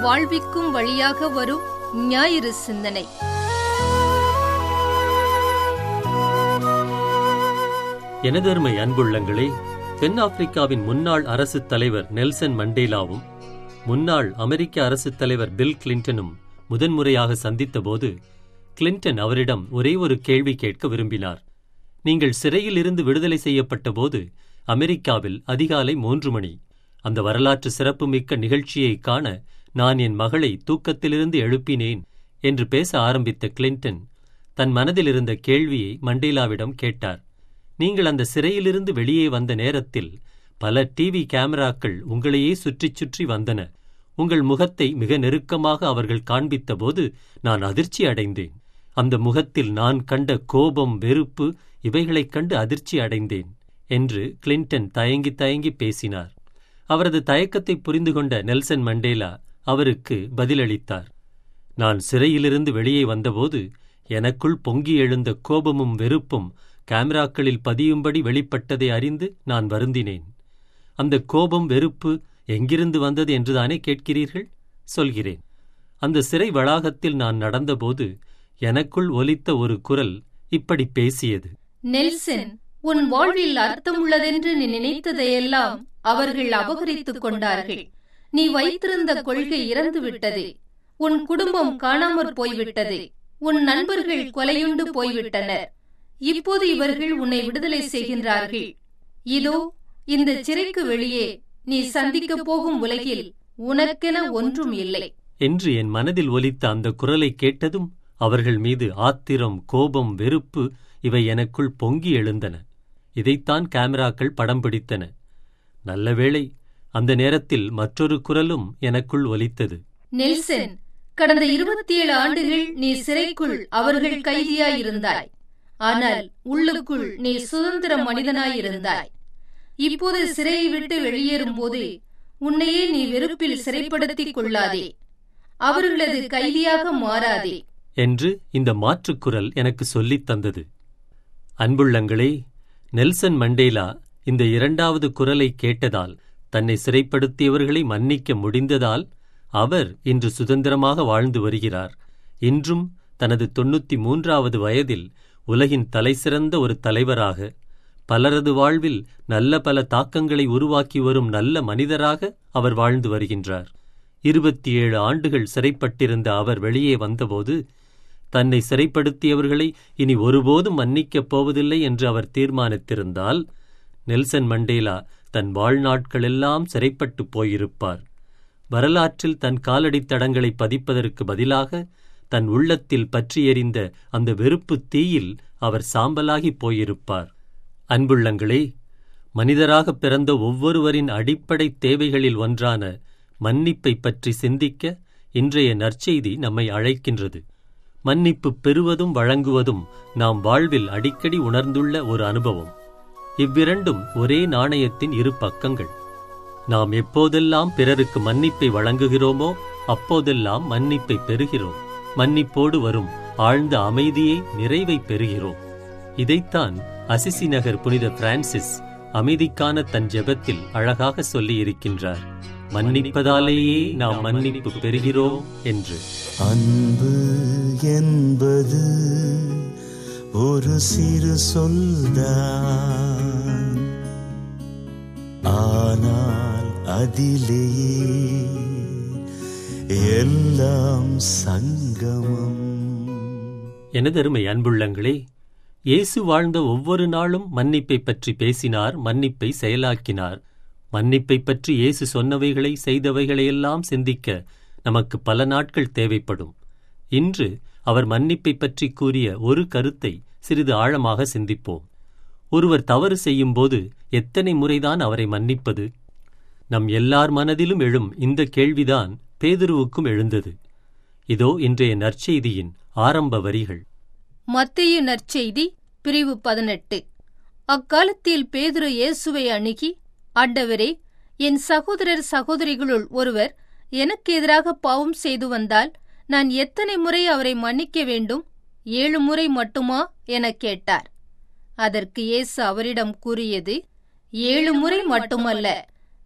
வாழ்விக்கும் வழியாக வரும் ஞாயிறு சிந்தனை எனதருமை அன்புள்ளங்களே தென்னாப்பிரிக்காவின் முன்னாள் அரசுத் தலைவர் நெல்சன் மண்டேலாவும் முன்னாள் அமெரிக்க அரசுத் தலைவர் பில் கிளின்டனும் முதன்முறையாக சந்தித்தபோது கிளின்டன் அவரிடம் ஒரே ஒரு கேள்வி கேட்க விரும்பினார் நீங்கள் சிறையில் இருந்து விடுதலை செய்யப்பட்ட போது அமெரிக்காவில் அதிகாலை மூன்று மணி அந்த வரலாற்று சிறப்புமிக்க நிகழ்ச்சியை காண நான் என் மகளை தூக்கத்திலிருந்து எழுப்பினேன் என்று பேச ஆரம்பித்த கிளின்டன் தன் மனதில் இருந்த கேள்வியை மண்டேலாவிடம் கேட்டார் நீங்கள் அந்த சிறையிலிருந்து வெளியே வந்த நேரத்தில் பல டிவி கேமராக்கள் உங்களையே சுற்றிச் சுற்றி வந்தன உங்கள் முகத்தை மிக நெருக்கமாக அவர்கள் காண்பித்தபோது நான் அதிர்ச்சி அடைந்தேன் அந்த முகத்தில் நான் கண்ட கோபம் வெறுப்பு இவைகளைக் கண்டு அதிர்ச்சி அடைந்தேன் என்று கிளின்டன் தயங்கி தயங்கி பேசினார் அவரது தயக்கத்தை புரிந்து கொண்ட நெல்சன் மண்டேலா அவருக்கு பதிலளித்தார் நான் சிறையிலிருந்து வெளியே வந்தபோது எனக்குள் பொங்கி எழுந்த கோபமும் வெறுப்பும் கேமராக்களில் பதியும்படி வெளிப்பட்டதை அறிந்து நான் வருந்தினேன் அந்த கோபம் வெறுப்பு எங்கிருந்து வந்தது என்றுதானே கேட்கிறீர்கள் சொல்கிறேன் அந்த சிறை வளாகத்தில் நான் நடந்தபோது எனக்குள் ஒலித்த ஒரு குரல் இப்படி பேசியது நெல்சன் உன் வாழ்வில் அர்த்தமுள்ளதென்று நீ நினைத்ததையெல்லாம் அவர்கள் அபகரித்துக் கொண்டார்கள் நீ வைத்திருந்த கொள்கை இறந்து விட்டது உன் குடும்பம் காணாமற் போய்விட்டது உன் நண்பர்கள் கொலையுண்டு போய்விட்டனர் இப்போது இவர்கள் உன்னை விடுதலை செய்கின்றார்கள் இதோ இந்த சிறைக்கு வெளியே நீ சந்திக்கப் போகும் உலகில் உனக்கென ஒன்றும் இல்லை என்று என் மனதில் ஒலித்த அந்த குரலை கேட்டதும் அவர்கள் மீது ஆத்திரம் கோபம் வெறுப்பு இவை எனக்குள் பொங்கி எழுந்தன இதைத்தான் கேமராக்கள் படம் பிடித்தன நல்லவேளை அந்த நேரத்தில் மற்றொரு குரலும் எனக்குள் ஒலித்தது நெல்சன் கடந்த இருபத்தி ஏழு ஆண்டுகள் நீ சிறைக்குள் அவர்கள் கைதியாயிருந்தாய் ஆனால் உள்ளுக்குள் நீ சுதந்திர மனிதனாயிருந்தாய் இப்போது சிறையை விட்டு வெளியேறும்போது உன்னையே நீ வெறுப்பில் சிறைப்படுத்திக் கொள்ளாதே அவர்களது கைதியாக மாறாதே என்று இந்த மாற்றுக்குரல் எனக்கு சொல்லித் தந்தது அன்புள்ளங்களே நெல்சன் மண்டேலா இந்த இரண்டாவது குரலை கேட்டதால் தன்னை சிறைப்படுத்தியவர்களை மன்னிக்க முடிந்ததால் அவர் இன்று சுதந்திரமாக வாழ்ந்து வருகிறார் இன்றும் தனது தொன்னூத்தி மூன்றாவது வயதில் உலகின் தலைசிறந்த ஒரு தலைவராக பலரது வாழ்வில் நல்ல பல தாக்கங்களை உருவாக்கி வரும் நல்ல மனிதராக அவர் வாழ்ந்து வருகின்றார் இருபத்தி ஏழு ஆண்டுகள் சிறைப்பட்டிருந்த அவர் வெளியே வந்தபோது தன்னை சிறைப்படுத்தியவர்களை இனி ஒருபோதும் மன்னிக்கப் போவதில்லை என்று அவர் தீர்மானித்திருந்தால் நெல்சன் மண்டேலா தன் வாழ்நாட்களெல்லாம் சிறைப்பட்டுப் போயிருப்பார் வரலாற்றில் தன் காலடித் தடங்களை பதிப்பதற்கு பதிலாக தன் உள்ளத்தில் பற்றி எறிந்த அந்த வெறுப்பு தீயில் அவர் சாம்பலாகிப் போயிருப்பார் அன்புள்ளங்களே மனிதராகப் பிறந்த ஒவ்வொருவரின் அடிப்படை தேவைகளில் ஒன்றான மன்னிப்பை பற்றி சிந்திக்க இன்றைய நற்செய்தி நம்மை அழைக்கின்றது மன்னிப்பு பெறுவதும் வழங்குவதும் நாம் வாழ்வில் அடிக்கடி உணர்ந்துள்ள ஒரு அனுபவம் இவ்விரண்டும் ஒரே நாணயத்தின் இரு பக்கங்கள் நாம் எப்போதெல்லாம் பிறருக்கு மன்னிப்பை வழங்குகிறோமோ அப்போதெல்லாம் மன்னிப்பை பெறுகிறோம் மன்னிப்போடு வரும் ஆழ்ந்த அமைதியை நிறைவை பெறுகிறோம் இதைத்தான் அசிசி நகர் புனித பிரான்சிஸ் அமைதிக்கான தன் ஜெபத்தில் அழகாக சொல்லி இருக்கின்றார் மன்னிப்பதாலேயே நாம் மன்னிப்பு பெறுகிறோம் என்று அன்பு என்பது ஒரு சிறு சொல்தான் ஆனால் அதிலேயே எல்லாம் சங்கமம் எனதருமை அன்புள்ளங்களே இயேசு வாழ்ந்த ஒவ்வொரு நாளும் மன்னிப்பை பற்றி பேசினார் மன்னிப்பை செயலாக்கினார் மன்னிப்பை பற்றி இயேசு சொன்னவைகளை செய்தவைகளையெல்லாம் சிந்திக்க நமக்கு பல நாட்கள் தேவைப்படும் இன்று அவர் மன்னிப்பை பற்றி கூறிய ஒரு கருத்தை சிறிது ஆழமாக சிந்திப்போம் ஒருவர் தவறு செய்யும்போது எத்தனை முறைதான் அவரை மன்னிப்பது நம் எல்லார் மனதிலும் எழும் இந்த கேள்விதான் பேதுருவுக்கும் எழுந்தது இதோ இன்றைய நற்செய்தியின் ஆரம்ப வரிகள் மத்தேயு நற்செய்தி பிரிவு பதினெட்டு அக்காலத்தில் பேதுரு இயேசுவை அணுகி ஆண்டவரே என் சகோதரர் சகோதரிகளுள் ஒருவர் எனக்கு எதிராக பாவம் செய்து வந்தால் நான் எத்தனை முறை அவரை மன்னிக்க வேண்டும் ஏழு முறை மட்டுமா எனக் கேட்டார் அதற்கு இயேசு அவரிடம் கூறியது ஏழு முறை மட்டுமல்ல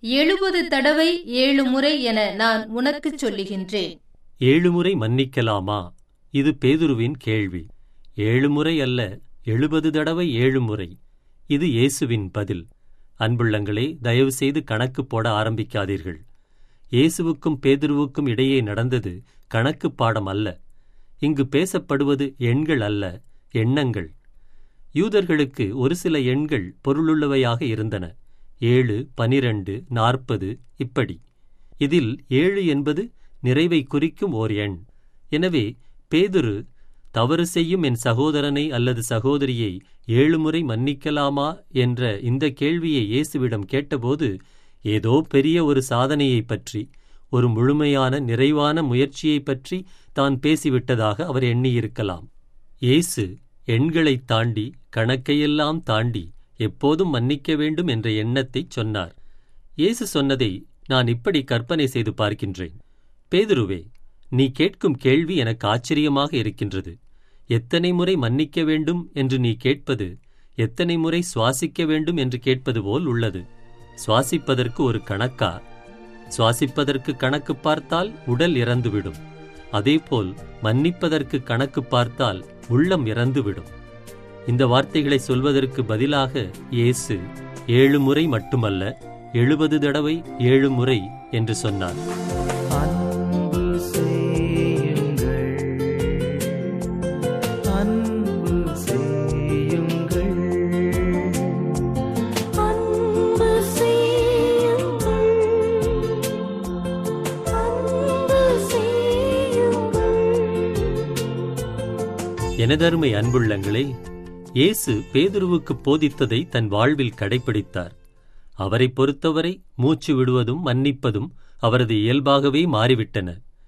எழுபது தடவை ஏழு முறை என நான் உனக்குச் சொல்லுகின்றேன் ஏழு முறை மன்னிக்கலாமா இது பேதுருவின் கேள்வி ஏழு முறை அல்ல எழுபது தடவை ஏழு முறை இது இயேசுவின் பதில் அன்புள்ளங்களே தயவு செய்து கணக்கு போட ஆரம்பிக்காதீர்கள் இயேசுவுக்கும் பேதுருவுக்கும் இடையே நடந்தது கணக்கு பாடம் அல்ல இங்கு பேசப்படுவது எண்கள் அல்ல எண்ணங்கள் யூதர்களுக்கு ஒரு சில எண்கள் பொருளுள்ளவையாக இருந்தன ஏழு பனிரண்டு நாற்பது இப்படி இதில் ஏழு என்பது நிறைவை குறிக்கும் ஓர் எண் எனவே பேதுரு தவறு செய்யும் என் சகோதரனை அல்லது சகோதரியை ஏழு முறை மன்னிக்கலாமா என்ற இந்த கேள்வியை இயேசுவிடம் கேட்டபோது ஏதோ பெரிய ஒரு சாதனையைப் பற்றி ஒரு முழுமையான நிறைவான முயற்சியைப் பற்றி தான் பேசிவிட்டதாக அவர் எண்ணியிருக்கலாம் இயேசு எண்களைத் தாண்டி கணக்கையெல்லாம் தாண்டி எப்போதும் மன்னிக்க வேண்டும் என்ற எண்ணத்தைச் சொன்னார் இயேசு சொன்னதை நான் இப்படி கற்பனை செய்து பார்க்கின்றேன் பேதுருவே நீ கேட்கும் கேள்வி எனக்கு ஆச்சரியமாக இருக்கின்றது எத்தனை முறை மன்னிக்க வேண்டும் என்று நீ கேட்பது எத்தனை முறை சுவாசிக்க வேண்டும் என்று கேட்பது போல் உள்ளது சுவாசிப்பதற்கு ஒரு கணக்கா சுவாசிப்பதற்கு கணக்கு பார்த்தால் உடல் இறந்துவிடும் அதேபோல் மன்னிப்பதற்கு கணக்கு பார்த்தால் உள்ளம் இறந்துவிடும் இந்த வார்த்தைகளை சொல்வதற்கு பதிலாக இயேசு ஏழு முறை மட்டுமல்ல எழுபது தடவை ஏழு முறை என்று சொன்னார் அன்பு செய்யுங்கள் அன்பு செய்யுங்கள் அன்பு செய்யுங்கள் அன்பு செய்யுங்கள் எனதருமை அன்புள்ளங்களே இயேசு பேதுருவுக்கு போதித்ததை தன் வாழ்வில் கடைப்பிடித்தார் அவரைப் பொறுத்தவரை மூச்சு விடுவதும் மன்னிப்பதும் அவரது இயல்பாகவே மாறிவிட்டன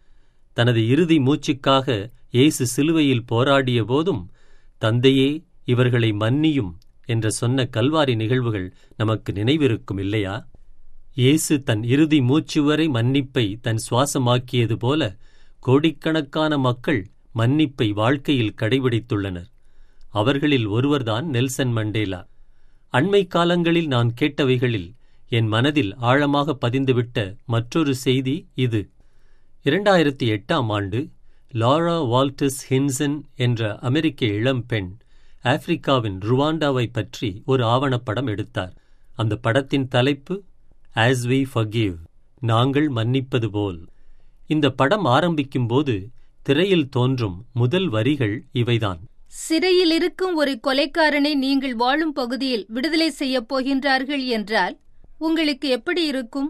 தனது இறுதி மூச்சுக்காக இயேசு சிலுவையில் போராடிய போதும் தந்தையே இவர்களை மன்னியும் என்ற சொன்ன கல்வாரி நிகழ்வுகள் நமக்கு நினைவிருக்கும் இல்லையா இயேசு தன் இறுதி மூச்சு வரை மன்னிப்பை தன் சுவாசமாக்கியது போல கோடிக்கணக்கான மக்கள் மன்னிப்பை வாழ்க்கையில் கடைபிடித்துள்ளனர் அவர்களில் ஒருவர்தான் நெல்சன் மண்டேலா அண்மை காலங்களில் நான் கேட்டவைகளில் என் மனதில் ஆழமாக பதிந்துவிட்ட மற்றொரு செய்தி இது இரண்டாயிரத்தி எட்டாம் ஆண்டு லாரா வால்டஸ் ஹின்சன் என்ற அமெரிக்க இளம்பெண் ஆப்பிரிக்காவின் ருவாண்டாவை பற்றி ஒரு ஆவணப்படம் எடுத்தார் அந்த படத்தின் தலைப்பு ஆஸ் வி ஃபர்கிவ் நாங்கள் மன்னிப்பது போல் இந்த படம் ஆரம்பிக்கும்போது திரையில் தோன்றும் முதல் வரிகள் இவைதான் சிறையில் இருக்கும் ஒரு கொலைக்காரனை நீங்கள் வாழும் பகுதியில் விடுதலை செய்யப் போகின்றார்கள் என்றால் உங்களுக்கு எப்படி இருக்கும்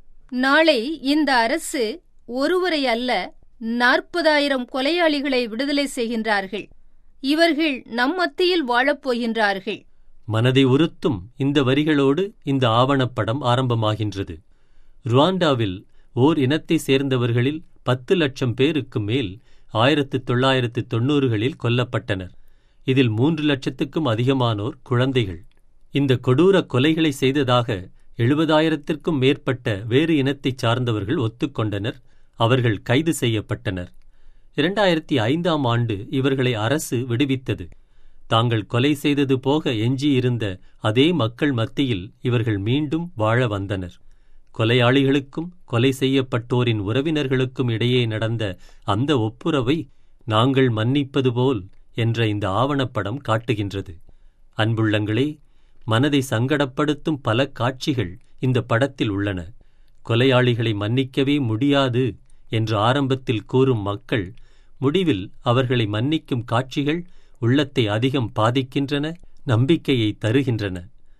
நாளை இந்த அரசு ஒருவரை அல்ல நாற்பதாயிரம் கொலையாளிகளை விடுதலை செய்கின்றார்கள் இவர்கள் நம் மத்தியில் வாழப் போகின்றார்கள் மனதை உறுத்தும் இந்த வரிகளோடு இந்த ஆவணப்படம் ஆரம்பமாகின்றது ருவாண்டாவில் ஓர் இனத்தை சேர்ந்தவர்களில் பத்து லட்சம் பேருக்கு மேல் ஆயிரத்து தொள்ளாயிரத்து தொன்னூறுகளில் கொல்லப்பட்டனர் இதில் மூன்று லட்சத்துக்கும் அதிகமானோர் குழந்தைகள் இந்த கொடூர கொலைகளை செய்ததாக எழுபதாயிரத்திற்கும் மேற்பட்ட வேறு இனத்தைச் சார்ந்தவர்கள் ஒத்துக்கொண்டனர் அவர்கள் கைது செய்யப்பட்டனர் இரண்டாயிரத்தி ஐந்தாம் ஆண்டு இவர்களை அரசு விடுவித்தது தாங்கள் கொலை செய்தது போக எஞ்சியிருந்த அதே மக்கள் மத்தியில் இவர்கள் மீண்டும் வாழ வந்தனர் கொலையாளிகளுக்கும் கொலை செய்யப்பட்டோரின் உறவினர்களுக்கும் இடையே நடந்த அந்த ஒப்புரவை நாங்கள் மன்னிப்பது போல் என்ற இந்த ஆவணப்படம் காட்டுகின்றது அன்புள்ளங்களே மனதை சங்கடப்படுத்தும் பல காட்சிகள் இந்த படத்தில் உள்ளன கொலையாளிகளை மன்னிக்கவே முடியாது என்று ஆரம்பத்தில் கூறும் மக்கள் முடிவில் அவர்களை மன்னிக்கும் காட்சிகள் உள்ளத்தை அதிகம் பாதிக்கின்றன நம்பிக்கையை தருகின்றன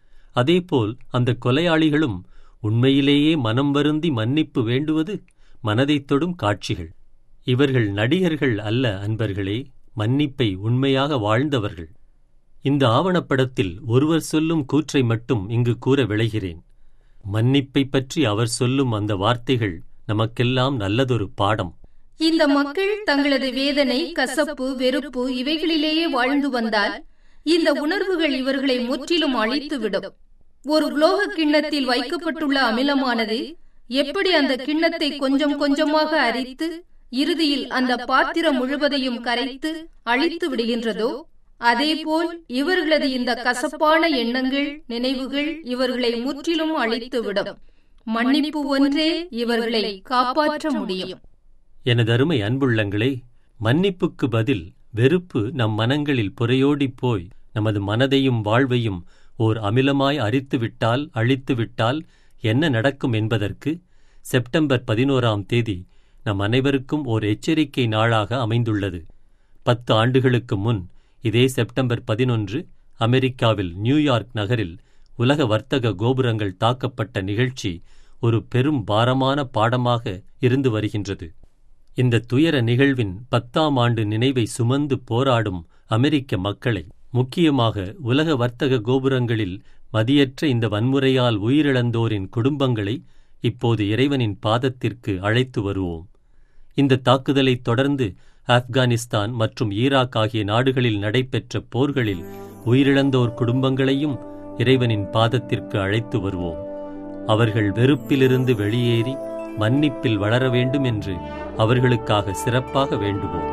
அதேபோல் அந்த கொலையாளிகளும் உண்மையிலேயே மனம் வருந்தி மன்னிப்பு வேண்டுவது மனதைத் தொடும் காட்சிகள் இவர்கள் நடிகர்கள் அல்ல அன்பர்களே மன்னிப்பை உண்மையாக வாழ்ந்தவர்கள் இந்த ஆவணப்படத்தில் ஒருவர் சொல்லும் கூற்றை மட்டும் இங்கு கூற விளைகிறேன் மன்னிப்பை பற்றி அவர் சொல்லும் அந்த வார்த்தைகள் நமக்கெல்லாம் நல்லதொரு பாடம் இந்த மக்கள் தங்களது வேதனை கசப்பு வெறுப்பு இவைகளிலேயே வாழ்ந்து வந்தால் இந்த உணர்வுகள் இவர்களை முற்றிலும் அழித்துவிடும் ஒரு உலோக கிண்ணத்தில் வைக்கப்பட்டுள்ள அமிலமானது எப்படி அந்த கிண்ணத்தை கொஞ்சம் கொஞ்சமாக அரித்து இறுதியில் அந்த பாத்திரம் முழுவதையும் கரைத்து அழித்து விடுகின்றதோ அதேபோல் இவர்களது இந்த கசப்பான எண்ணங்கள் நினைவுகள் இவர்களை முற்றிலும் அழித்துவிடும் மன்னிப்பு ஒன்றே இவர்களை காப்பாற்ற முடியும் எனதருமை அன்புள்ளங்களே மன்னிப்புக்கு பதில் வெறுப்பு நம் மனங்களில் புரையோடிப் போய் நமது மனதையும் வாழ்வையும் ஓர் அமிலமாய் அரித்துவிட்டால் அழித்துவிட்டால் என்ன நடக்கும் என்பதற்கு செப்டம்பர் பதினோராம் தேதி நம் அனைவருக்கும் ஓர் எச்சரிக்கை நாளாக அமைந்துள்ளது பத்து ஆண்டுகளுக்கு முன் இதே செப்டம்பர் பதினொன்று அமெரிக்காவில் நியூயார்க் நகரில் உலக வர்த்தக கோபுரங்கள் தாக்கப்பட்ட நிகழ்ச்சி ஒரு பெரும் பாரமான பாடமாக இருந்து வருகின்றது இந்த துயர நிகழ்வின் பத்தாம் ஆண்டு நினைவை சுமந்து போராடும் அமெரிக்க மக்களை முக்கியமாக உலக வர்த்தக கோபுரங்களில் மதியற்ற இந்த வன்முறையால் உயிரிழந்தோரின் குடும்பங்களை இப்போது இறைவனின் பாதத்திற்கு அழைத்து வருவோம் இந்த தாக்குதலைத் தொடர்ந்து ஆப்கானிஸ்தான் மற்றும் ஈராக் ஆகிய நாடுகளில் நடைபெற்ற போர்களில் உயிரிழந்தோர் குடும்பங்களையும் இறைவனின் பாதத்திற்கு அழைத்து வருவோம் அவர்கள் வெறுப்பிலிருந்து வெளியேறி மன்னிப்பில் வளர வேண்டும் என்று அவர்களுக்காக சிறப்பாக வேண்டுவோம்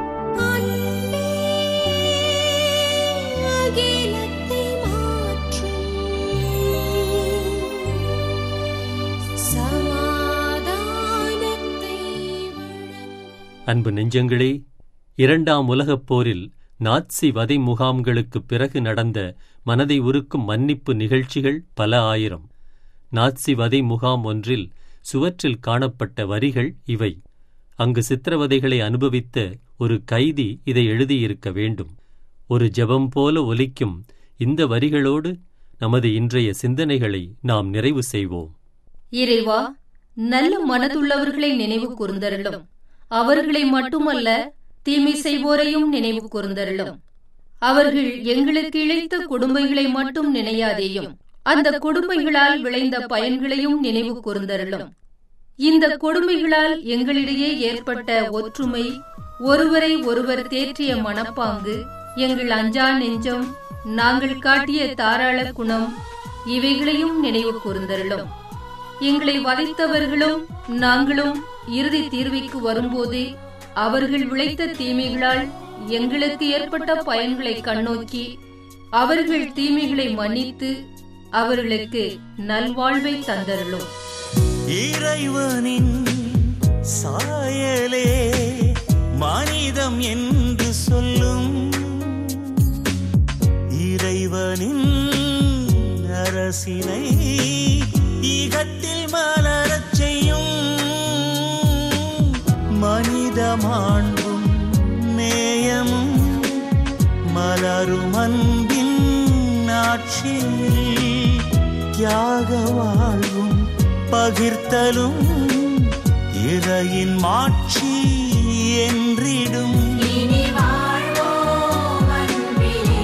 அகிலத்தை மாற்றும் சமாதானத்தை வழங்கும் அன்பு நெஞ்சங்களே இரண்டாம் உலகப் போரில் நாட்சி வதை முகாம்களுக்குப் பிறகு நடந்த மனதை உருக்கும் மன்னிப்பு நிகழ்ச்சிகள் பல ஆயிரம் நாட்சி வதை முகாம் ஒன்றில் சுவற்றில் காணப்பட்ட வரிகள் இவை அங்கு சித்திரவதைகளை அனுபவித்த ஒரு கைதி இதை எழுதியிருக்க வேண்டும் ஒரு ஜெபம் போல ஒலிக்கும் இந்த வரிகளோடு நமது இன்றைய சிந்தனைகளை நாம் நிறைவு செய்வோம் இறைவா நல்ல மனதுள்ளவர்களை நினைவு கூர்ந்தருளும் அவர்களை மட்டுமல்ல தீமை செய்வோரையும் நினைவு கூர்ந்தருளும் அவர்கள் எங்களுக்கு இழைத்த கொடுமைகளை மட்டும் நினையாதேயும் அந்த கொடுமைகளால் விளைந்த பயன்களையும் நினைவு கூர்ந்தருளும் இந்த கொடுமைகளால் எங்களிடையே ஏற்பட்ட ஒற்றுமை ஒருவரை ஒருவர் தேற்றிய மனப்பாங்கு எங்கள் அஞ்சா நெஞ்சம் நாங்கள் காட்டிய தாராள குணம் இவைகளையும் நினைவு கூர்ந்தருளும் எங்களை வதைத்தவர்களும் நாங்களும் இறுதி தீர்விற்கு வரும்போது அவர்கள் விளைத்த தீமைகளால் எங்களுக்கு ஏற்பட்ட பயன்களை கண்ணோக்கி அவர்கள் தீமைகளை மன்னித்து அவர்களுக்கு நல்வாழ்வை தந்தருளும் இறைவனின் சாயலே மனிதம் என்று சொல்லும் இறைவனின் அரசினை ஈகத்தில் மலரச் செய்யும் மனித மாண்பும் நேயமும் மலரும் அன்பின் ஆட்சியில் தியாக வாழ்வும் பகிர்த்தலும் இறையின் மாட்சி என்றிடும் இனி வாழ்வோம் அன்பிலே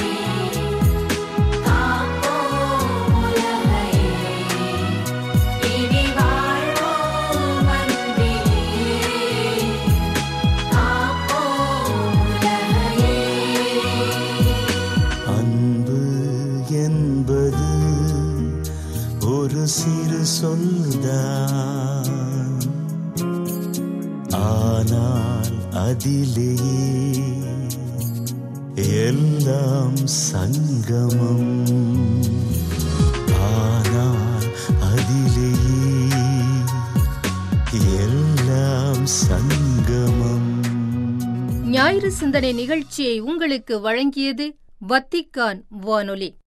காப்போம் உலகையே இனி வாழ்வோம் அன்பிலே காப்போம் உலகையே அன்பு என்பது ஒரு சிறு சொல்தான் ஆனால் அதிலேயே எல்லாம் சங்கமம் ஆனால் அதிலேயே எல்லாம் சங்கமம் ஞாயிறு சிந்தனை நிகழ்ச்சியை உங்களுக்கு வழங்கியது வத்திக்கான் வானொலி